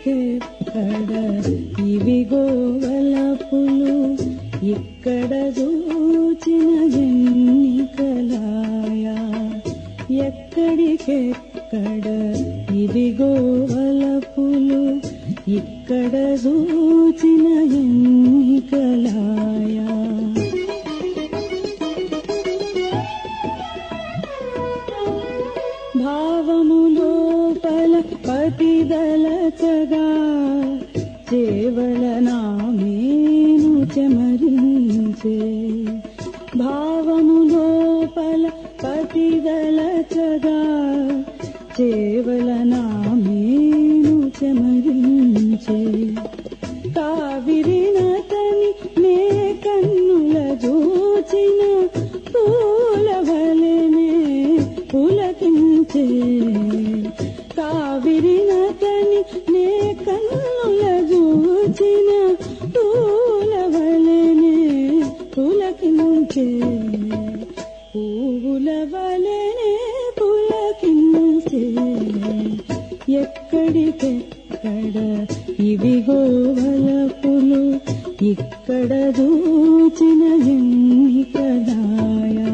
ఎక్కడికెక్కడ ఇవిగో వలపులు ఇక్కడ చూచిన ఎన్నికలాయా ఎక్కడికెక్కడ ఇవిగో వలపులు ఇక్కడ చూచిన ఎన్నికలాయా భావము లోపల పతిదలచగా చేవల నామేను చెమరించే భావము లోపల పతిదలచగా చేవల నామేను చెమరించే కావిరినతని నే కన్నుల జోచిన పూల వలనే పులకించే కావిరినతని నే కన్నుల జోచిన పూల వలనే పులకించే పూల వలనే పులకించే ఎక్కడికెక్కడ ఇవిగో వలపులు ఇక్కడ దూచిన ఎన్నికదాయా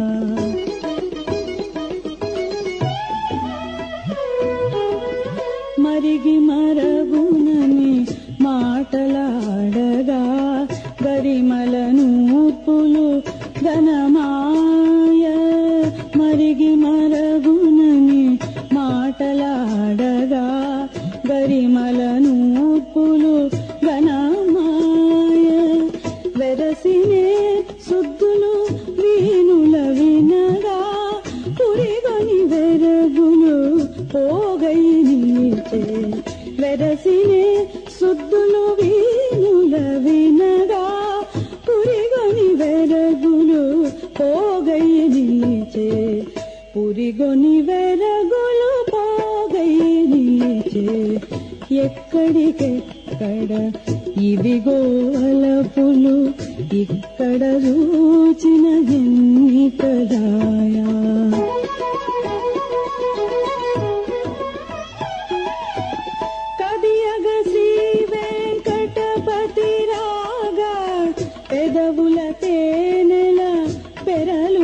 మరిగి మరగునని మాటలాడగా గరిమల నూపులు ఘనమాయ మరిగి మరగునని మాటలాడగా గరిమల నూపులు ఘనమాయ వెరసినే సుద్దులు వీణుల వినగా పురిగొని వెరగులు పోగై నిలిచే వెరసినే సుద్దులు వీణుల వినగా పురిగొని వెరగులు పోగై నిలిచే పురిగొని వెరగులు పోగై నిలిచే ఎక్కడికెక్కడ ఇవిగో అలపులు ఇక్కడ రూచిన ఎన్నికదాయా కదియగ శ్రీ వెంకటపతి రాగా పెదవుల తేనెల పెరలు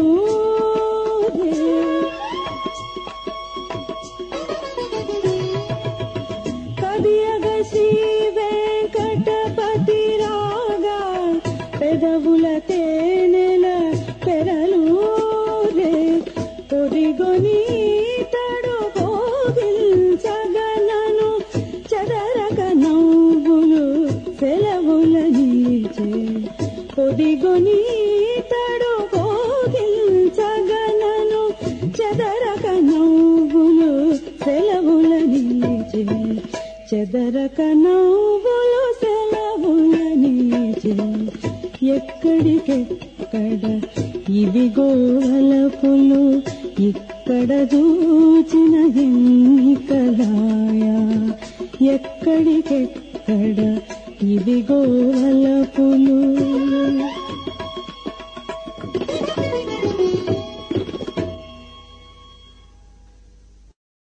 కదియగ శ్రీ వెంకటపతి రాగా పెదవుల తేనెల పెరలు రే పొరిగొని తడు కోగిల్చగలను చదరక నవ్వులు సెలవుల నీచే పొదిగొని తడు కోగిల్చగలను చెదరక నవ్వులు సెలవుల నీచే చెదరక నవ్వులు సెలవుల నీచే ఎక్కడికెక్కడ ఇవిగో వలపులు ఇక్కడ చూచిన ఎన్నికలాయా ఎక్కడికెక్కడ ఇవిగో వలపులు